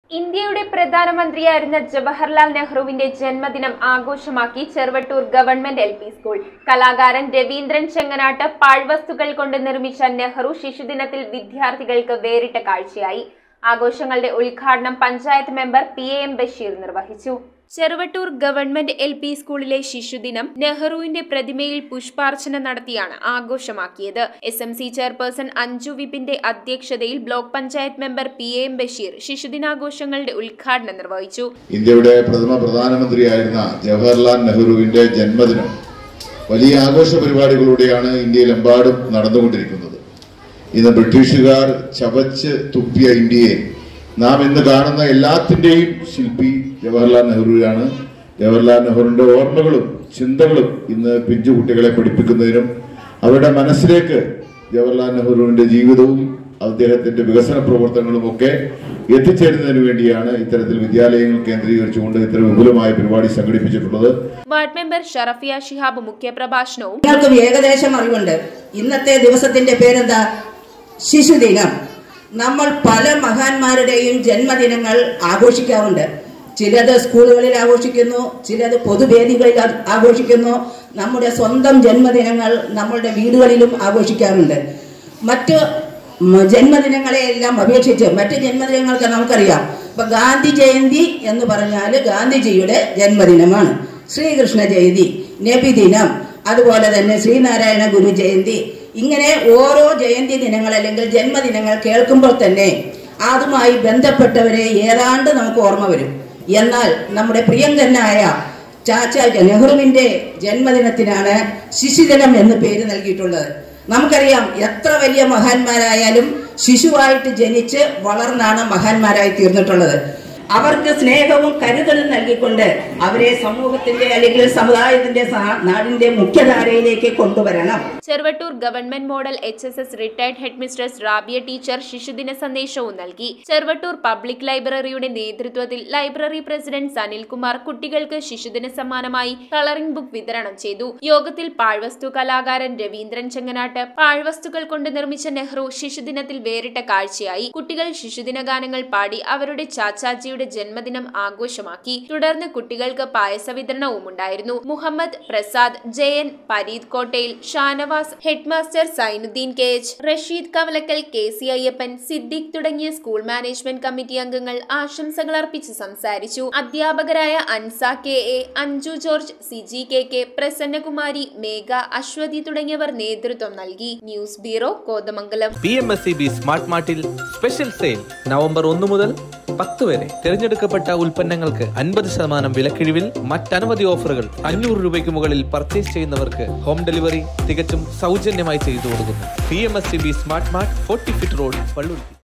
ഇന്ത്യയുടെ പ്രധാനമന്ത്രിയായിരുന്ന ജവഹർലാൽ നെഹ്റുവിന്റെ ജന്മദിനം ആഘോഷമാക്കി Cheruvattoor government L P school കലാകാരൻ രവീന്ദ്രൻ ചെങ്ങനാട്ട് പാഴ്വസ്തുക്കൾ കൊണ്ട് നിർമ്മിച്ച നെഹ്റു ശിശുദിനത്തിൽ വിദ്യാർത്ഥികൾക്ക് വേറിട്ട കാഴ്ചയായി ആഘോഷങ്ങളുടെ ഉദ്ഘാടനം panchayat member P A M Basheer നിർവഹിച്ചു ചെറുവട്ടൂർ ഗവൺമെന്റ് എൽ പി സ്കൂളിലെ ശിശുദിനം നെഹ്റുവിന്റെ പ്രതിമയിൽ പുഷ്പാർച്ചന നടത്തിയാണ് ആഘോഷമാക്കിയത് S M C chairperson Anju വിപിന്റെ അധ്യക്ഷതയിൽ block panchayat member P A M Basheer ശിശുദിനാഘോഷങ്ങളുടെ ഉദ്ഘാടനം നിർവഹിച്ചു ഇന്ത്യയുടെ പ്രഥമ പ്രധാനമന്ത്രിയായിരുന്ന ജവഹർലാൽ നെഹ്റുവിന്റെ ജന്മദിനം വലിയ ആഘോഷ പരിപാടികളിലൂടെയാണ് ഇന്ത്യയിലെമ്പാടും നടന്നുകൊണ്ടിരിക്കുന്നത് ഇന്ന് ബ്രിട്ടീഷുകാർ ചവച്ച് തുപ്പിയ ഇന്ത്യയെ നാം ഇന്ന് കാണുന്ന എല്ലാത്തിൻ്റെയും ശില്പി ജവഹർലാൽ നെഹ്റുവാണ് ജവഹർലാൽ നെഹ്റുവിന്റെ ഓർമ്മകളും ചിന്തകളും ഇന്ന് പിഞ്ചു കുട്ടികളെ പഠിപ്പിക്കുന്നതിനും അവരുടെ മനസ്സിലേക്ക് ജവഹർലാൽ നെഹ്റുവിന്റെ ജീവിതവും അദ്ദേഹത്തിന്റെ വികസന പ്രവർത്തനങ്ങളും ഒക്കെ എത്തിച്ചേരുന്നതിന് വേണ്ടിയാണ് ഇത്തരത്തിൽ വിദ്യാലയങ്ങൾ കേന്ദ്രീകരിച്ചുകൊണ്ട് ഇത്തരം വിപുലമായ പരിപാടി സംഘടിപ്പിച്ചിട്ടുള്ളത് വാർഡ് മെമ്പർ ഷറഫിയ ശിഹാബ് മുഖ്യപ്രഭാഷണവും നിങ്ങൾക്കും ഏകദേശം അറിവുണ്ട് ഇന്നത്തെ ദിവസത്തിന്റെ പേരെന്താ ശിശുദിനം നമ്മൾ പല മഹാന്മാരുടെയും ജന്മദിനങ്ങൾ ആഘോഷിക്കാറുണ്ട് ചിലത് സ്കൂളുകളിൽ ആഘോഷിക്കുന്നു ചിലത് പൊതുവേദികളിൽ ആ- ആഘോഷിക്കുന്നു നമ്മുടെ സ്വന്തം ജന്മദിനങ്ങൾ നമ്മളുടെ വീടുകളിലും ആഘോഷിക്കാറുണ്ട് മറ്റ് മ- ജന്മദിനങ്ങളെ എല്ലാം അപേക്ഷിച്ച് മറ്റ് ജന്മദിനങ്ങൾക്ക് നമുക്കറിയാം ഇപ്പൊ ഗാന്ധി ജയന്തി എന്ന് പറഞ്ഞാൽ ഗാന്ധിജിയുടെ ജന്മദിനമാണ് ശ്രീകൃഷ്ണ ജയന്തി നബിദിനം അതുപോലെ തന്നെ ശ്രീനാരായണ ഗുരു ജയന്തി ഇങ്ങനെ ഓരോ ജയന്തി ദിനങ്ങൾ അല്ലെങ്കിൽ ജന്മദിനങ്ങൾ കേൾക്കുമ്പോൾ തന്നെ അതുമായി ബന്ധപ്പെട്ടവരെ ഏതാണ്ട് നമുക്ക് ഓർമ്മ വരും എന്നാൽ നമ്മുടെ പ്രിയങ്കരനായ ചാച്ച നെഹ്റുവിന്റെ ജന്മദിനത്തിനാണ് ശിശുദിനം എന്ന് പേര് നൽകിയിട്ടുള്ളത് നമുക്കറിയാം എത്ര വലിയ മഹാന്മാരായാലും ശിശുവായിട്ട് ജനിച്ച് വളർന്നാണ് മഹാന്മാരായി തീർന്നിട്ടുള്ളത് അവർക്ക് സ്നേഹവും കരുതലും നൽകിക്കൊണ്ട് അവരെ സമൂഹത്തിന്റെ അല്ലെങ്കിൽ സമുദായത്തിന്റെ സഹ- നാടിന്റെ മുഖ്യധാരയിലേക്ക് കൊണ്ടുവരണം Cheruvattoor government model H S S retired head mistress Rabiya teacher ശിശുദിന സന്ദേശവും നൽകി ചെറുവട്ടൂർ പബ്ലിക് ലൈബ്രറിയുടെ നേതൃത്വത്തിൽ ലൈബ്രറി പ്രസിഡന്റ് സനിൽകുമാർ കുട്ടികൾക്ക് ശിശുദിന സമ്മാനമായി കളറിംഗ് ബുക്ക് വിതരണം ചെയ്തു യോഗത്തിൽ പാഴ്വസ്തു കലാകാരൻ രവീന്ദ്രൻ ചെങ്ങനാട്ട് പാഴ്വസ്തുക്കൾ കൊണ്ട് നിർമ്മിച്ച നെഹ്റു ശിശുദിനത്തിൽ വേറിട്ട കാഴ്ചയായി കുട്ടികൾ ശിശുദിന ഗാനങ്ങൾ പാടി അവരുടെ ചാച്ചാജിയുടെ ജന്മദിനം ആഘോഷമാക്കി തുടർന്ന് കുട്ടികൾക്ക് പായസ വിതരണവും ഉണ്ടായിരുന്നു Muhammad Prasad Jayan Pareed Kottayil Shanavas headmaster Sainuddeen K H Rasheed Kavalakkal K C Ayyappan Siddique തുടങ്ങിയ സ്കൂൾ മാനേജ്മെന്റ് കമ്മിറ്റി അംഗങ്ങൾ ആശംസകൾ അർപ്പിച്ച് സംസാരിച്ചു അധ്യാപകരായ Ansa K A Anju George Siji K K Prasannakumari Megha Aswathy തുടങ്ങിയവർ നേതൃത്വം നൽകി news bureau Kothamangalam P M S C B smart മാർട്ടിൽ സ്പെഷ്യൽ സെയിൽ നവംബർ ഒന്ന് മുതൽ പത്ത് വരെ തിരഞ്ഞെടുക്കപ്പെട്ട ഉൽപ്പന്നങ്ങൾക്ക് അൻപത് ശതമാനം വിലക്കിഴിവിൽ മറ്റനവധി ഓഫറുകൾ അഞ്ഞൂറ് രൂപയ്ക്ക് മുകളിൽ പർച്ചേസ് ചെയ്യുന്നവർക്ക് ഹോം ഡെലിവറി തികച്ചും സൗജന്യമായി ചെയ്തു കൊടുക്കുന്നു P M S C B smart mart forty feet road Palluruthy